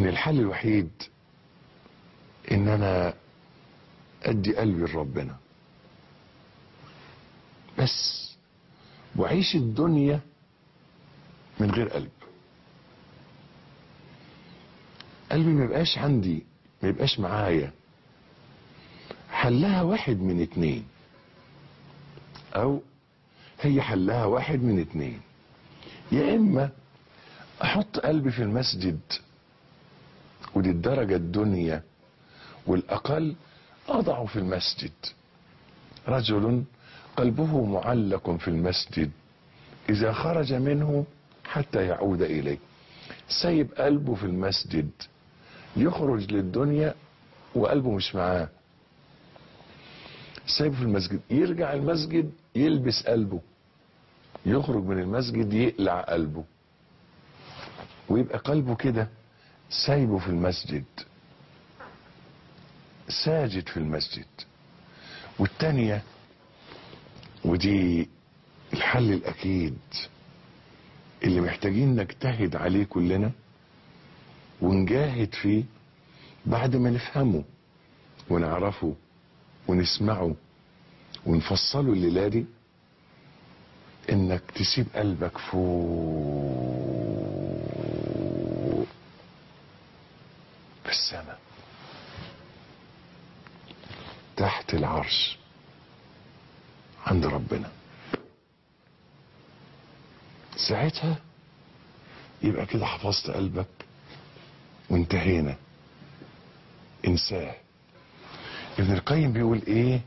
ان الحل الوحيد ان انا ادي قلبي لربنا بس واعيش الدنيا من غير قلب قلبي ما يبقاش عندي ما يبقاش معايا حلها واحد من اتنين او هي حلها واحد من اتنين يا اما احط قلبي في المسجد ودي الدرجة الدنيا والاقل اضعه في المسجد رجل قلبه معلق في المسجد اذا خرج منه حتى يعود اليه سايب قلبه في المسجد يخرج للدنيا وقلبه مش معاه سايبه في المسجد يرجع المسجد يلبس قلبه يخرج من المسجد يقلع قلبه ويبقى قلبه كده سايبه في المسجد ساجد في المسجد والتانية ودي الحل الأكيد اللي محتاجين نجتهد عليه كلنا ونجاهد فيه بعد ما نفهمه ونعرفه ونسمعه ونفصله الليلة دي انك تسيب قلبك فوق في السماء تحت العرش عند ربنا ساعتها يبقى كده حفظت قلبك وانتهينا انساه ابن القيم بيقول ايه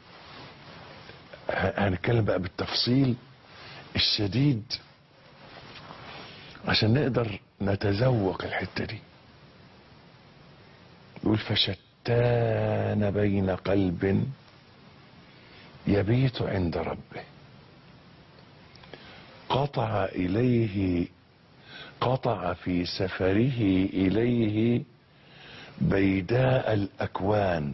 هنتكلم بقى بالتفصيل الشديد عشان نقدر نتذوق الحتة دي يقول فشتان بين قلب يبيت عند ربه قطع إليه قطع في سفره إليه بيداء الأكوان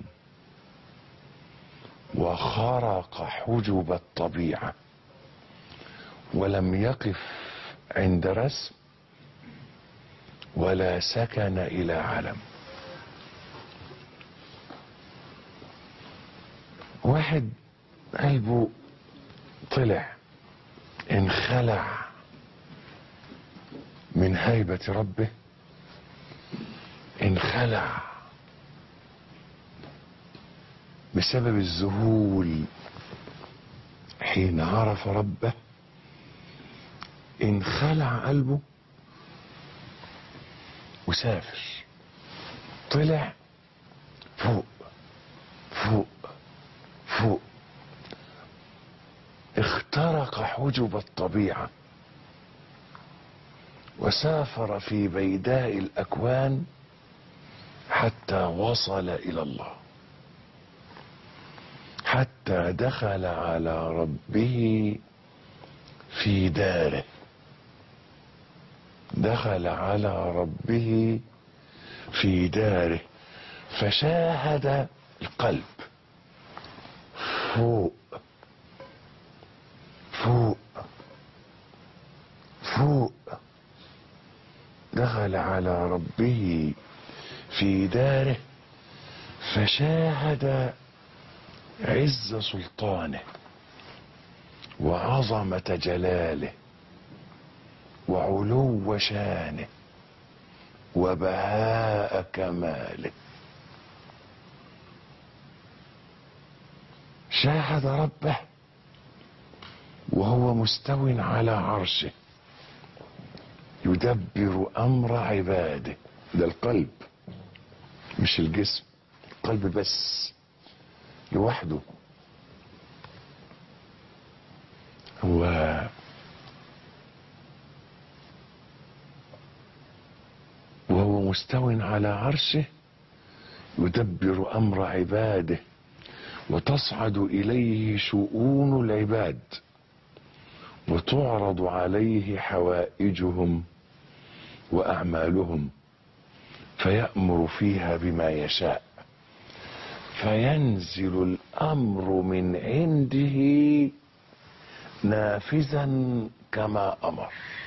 وخرق حجب الطبيعة ولم يقف عند رسم ولا سكن إلى علم واحد قلبه طلع انخلع من هيبة ربه انخلع بسبب الذهول حين عرف ربه انخلع قلبه وسافر طلع فوق فوق فوق اخترق حجب الطبيعة وسافر في بيداء الأكوان حتى وصل إلى الله حتى دخل على ربه في داره دخل على ربه في داره فشاهد القلب فوق فوق فوق دخل على ربه في داره فشاهد عز سلطانه وعظمة جلاله وعلو شانه وبهاء كماله شاهد ربه وهو مستو على عرشه يدبر امر عباده ده القلب مش الجسم القلب بس لوحده هو وهو مستو على عرشه يدبر امر عباده وتصعد اليه شؤون العباد وتعرض عليه حوائجهم واعمالهم فيامر فيها بما يشاء فينزل الامر من عنده نافذا كما امر